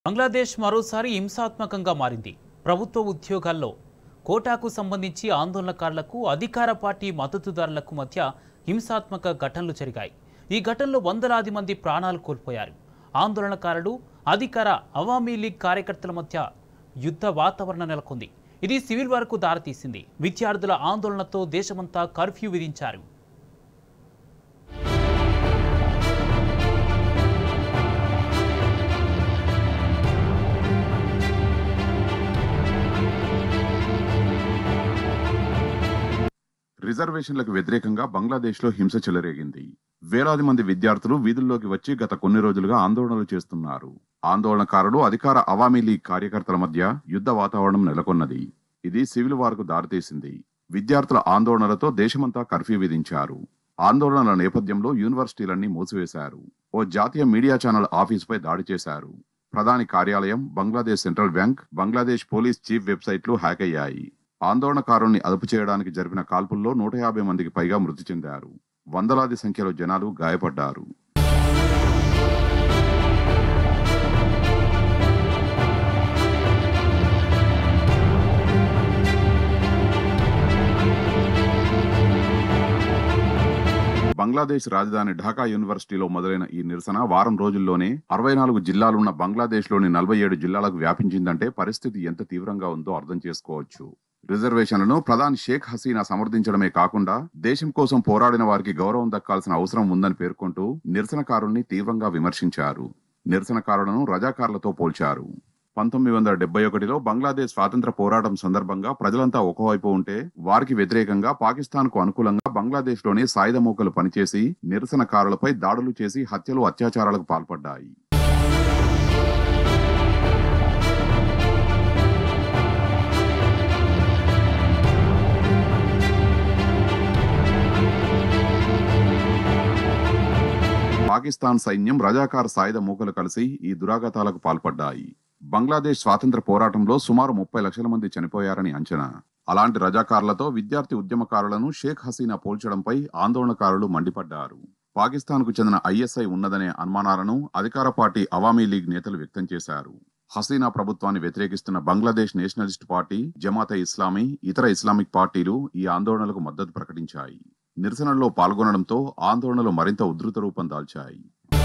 బంగ్లాదేశ్ మరోసారి హింసాత్మకంగా మారింది ప్రభుత్వ ఉద్యోగాల్లో కోటాకు సంబంధించి ఆందోళనకారులకు అధికార పార్టీ మద్దతుదారులకు మధ్య హింసాత్మక ఘటనలు జరిగాయి ఈ ఘటనలో వందలాది మంది ప్రాణాలు కోల్పోయారు ఆందోళనకారులు అధికార అవామీ లీగ్ కార్యకర్తల మధ్య యుద్ధ వాతావరణం నెలకొంది ఇది సివిల్ వార్కు దారితీసింది విద్యార్థుల ఆందోళనతో దేశమంతా కర్ఫ్యూ విధించారు రిజర్వేషన్లకు వ్యతిరేకంగా బంగ్లాదేశ్లో హింస చెలరేగింది వేలాది మంది విద్యార్థులు వీధుల్లోకి వచ్చి గత కొన్ని రోజులుగా ఆందోళనలు చేస్తున్నారు ఆందోళనకారులు అధికార అవామీ లీగ్ కార్యకర్తల మధ్య యుద్ధ వాతావరణం నెలకొన్నది ఇది సివిల్ వార్కు దారితీసింది విద్యార్థుల ఆందోళనలతో దేశమంతా కర్ఫ్యూ విధించారు ఆందోళనల నేపథ్యంలో యూనివర్సిటీలన్నీ మూసివేశారు ఓ జాతీయ మీడియా ఛానల్ ఆఫీసుపై దాడి చేశారు ప్రధాని కార్యాలయం Bangladesh central bank Bangladesh police chief వెబ్సైట్లు హ్యాక్ అయ్యాయి ఆందోళనకారుల్ని అదుపు చేయడానికి జరిపిన కాల్పుల్లో నూట యాభై మందికి పైగా మృతి చెందారు వందలాది సంఖ్యలో జనాలు గాయపడ్డారు బంగ్లాదేశ్ రాజధాని ఢాకా యూనివర్సిటీలో మొదలైన ఈ నిరసన వారం రోజుల్లోనే అరవై నాలుగు జిల్లాలున్న బంగ్లాదేశ్లోని నలభై ఏడు జిల్లాలకు వ్యాపించిందంటే పరిస్థితి ఎంత తీవ్రంగా ఉందో అర్థం చేసుకోవచ్చు రిజర్వేషన్లను ప్రధాని షేక్ హసీనా సమర్థించడమే కాకుండా దేశం కోసం పోరాడిన వారికి గౌరవం దక్కాల్సిన అవసరం ఉందని పేర్కొంటూ నిరసనకారుల్ని తీవ్రంగా విమర్శించారు నిరసనకారులను రజాకార్లతో పోల్చారు పంతొమ్మిది వందల డెబ్బై ఒకటిలో బంగ్లాదేశ్ స్వాతంత్ర పోరాటం సందర్భంగా ప్రజలంతా ఒకవైపు ఉంటే వారికి వ్యతిరేకంగా పాకిస్తాన్ కు అనుకూలంగా బంగ్లాదేశ్ లోని సాయుధ మూకలు పనిచేసి నిరసనకారులపై దాడులు చేసి హత్యలు అత్యాచారాలకు పాల్పడ్డాయి పాకిస్తాన్ సైన్యం రజాకార్ సాయుధ మూకలు కలిసి ఈ దురాఘాతాలకు పాల్పడ్డాయి బంగ్లాదేశ్ స్వాతంత్ర పోరాటంలో సుమారు ముప్పై లక్షల మంది చనిపోయారని అంచనా అలాంటి రజాకార్లతో విద్యార్థి ఉద్యమకారులను షేక్ హసీనా పోల్చడంపై ఆందోళనకారులు మండిపడ్డారు పాకిస్తాన్ కు చెందిన ఐఎస్ఐ ఉన్నదనే అనుమానాలను అధికార పార్టీ అవామీ లీగ్ నేతలు వ్యక్తం చేశారు హసీనా ప్రభుత్వాన్ని వ్యతిరేకిస్తున్న బంగ్లాదేశ్ నేషనలిస్ట్ పార్టీ జమాతే ఇస్లామీ ఇతర ఇస్లామిక్ పార్టీలు ఈ ఆందోళనలకు మద్దతు ప్రకటించాయి నిరసనల్లో పాల్గొనడంతో ఆందోళనలు మరింత ఉధృత రూపం దాల్చాయి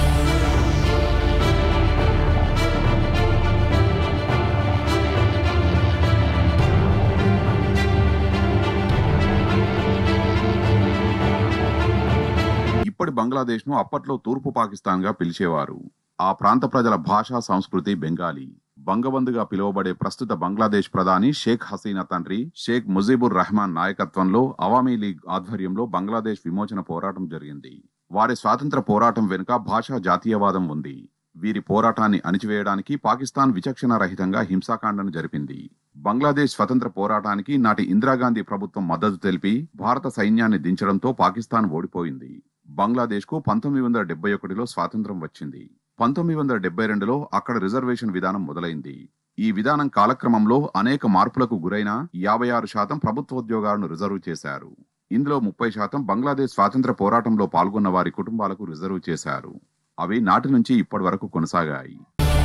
ఇప్పటి బంగ్లాదేశ్ ను అప్పట్లో తూర్పు పాకిస్తాన్ గా పిలిచేవారు ఆ ప్రాంత ప్రజల భాష సంస్కృతి బెంగాలీ బంగబంధుగా పిలువబడే ప్రస్తుత బంగ్లాదేశ్ ప్రధాని షేక్ హసీనా తండ్రి షేక్ ముజీబుర్ రెహమాన్ నాయకత్వంలో అవామీ లీగ్ ఆధ్వర్యంలో బంగ్లాదేశ్ విమోచన పోరాటం జరిగింది వారి స్వాతంత్ర పోరాటం వెనుక భాషా జాతీయవాదం ఉంది వీరి పోరాటాన్ని అణిచివేయడానికి పాకిస్తాన్ విచక్షణ రహితంగా హింసాకాండను జరిపింది బంగ్లాదేశ్ స్వతంత్ర పోరాటానికి నాటి ఇందిరాగాంధీ ప్రభుత్వం మద్దతు తెలిపి భారత సైన్యాన్ని దించడంతో పాకిస్తాన్ ఓడిపోయింది బంగ్లాదేశ్ కు పంతొమ్మిది వందల డెబ్బై ఒకటిలో స్వాతంత్రం వచ్చింది పంతొమ్మిది వందల డెబ్బై రెండులో అక్కడ రిజర్వేషన్ విధానం మొదలైంది ఈ విధానం కాలక్రమంలో అనేక మార్పులకు గురైన యాభై ఆరు శాతం ప్రభుత్వోద్యోగాలను రిజర్వ్ చేశారు ఇందులో ముప్పై శాతం బంగ్లాదేశ్ స్వాతంత్ర పోరాటంలో పాల్గొన్న వారి కుటుంబాలకు రిజర్వ్ చేశారు అవి నాటి నుంచి ఇప్పటి వరకు కొనసాగాయి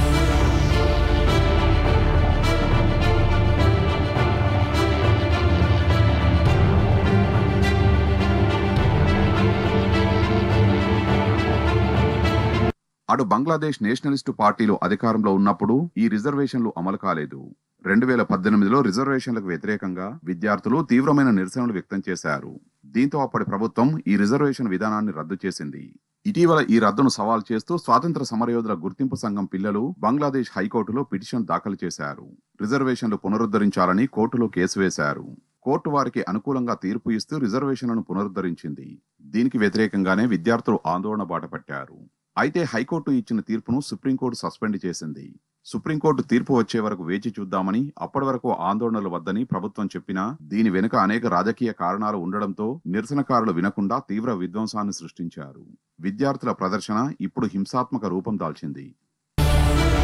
అటు బంగ్లాదేశ్ నేషనలిస్టు పార్టీలు అధికారంలో ఉన్నప్పుడు ఈ రిజర్వేషన్లు అమలు కాలేదు రెండు వేల పద్దెనిమిదిలో రిజర్వేషన్లకు వ్యతిరేకంగా విద్యార్థులు తీవ్రమైన నిరసనలు వ్యక్తం చేశారు దీంతో అప్పటి ప్రభుత్వం ఈ రిజర్వేషన్ విధానాన్ని రద్దు చేసింది ఇటీవల ఈ రద్దును సవాల్ చేస్తూ స్వాతంత్ర సమరయోధుల గుర్తింపు సంఘం పిల్లలు బంగ్లాదేశ్ హైకోర్టులో పిటిషన్ దాఖలు చేశారు రిజర్వేషన్లు పునరుద్ధరించాలని కోర్టులో కేసు వేశారు కోర్టు వారికి అనుకూలంగా తీర్పు ఇస్తూ రిజర్వేషన్లను పునరుద్ధరించింది దీనికి వ్యతిరేకంగానే విద్యార్థులు ఆందోళన బాటపట్టారు అయితే హైకోర్టు ఇచ్చిన తీర్పును సుప్రీంకోర్టు సస్పెండ్ చేసింది సుప్రీంకోర్టు తీర్పు వచ్చే వరకు వేచి చూద్దామని అప్పటి వరకు ఆందోళనలు వద్దని ప్రభుత్వం చెప్పినా దీని వెనుక అనేక రాజకీయ కారణాలు ఉండడంతో నిరసనకారులు వినకుండా తీవ్ర విధ్వంసాన్ని సృష్టించారు విద్యార్థుల ప్రదర్శన ఇప్పుడు హింసాత్మక రూపం దాల్చింది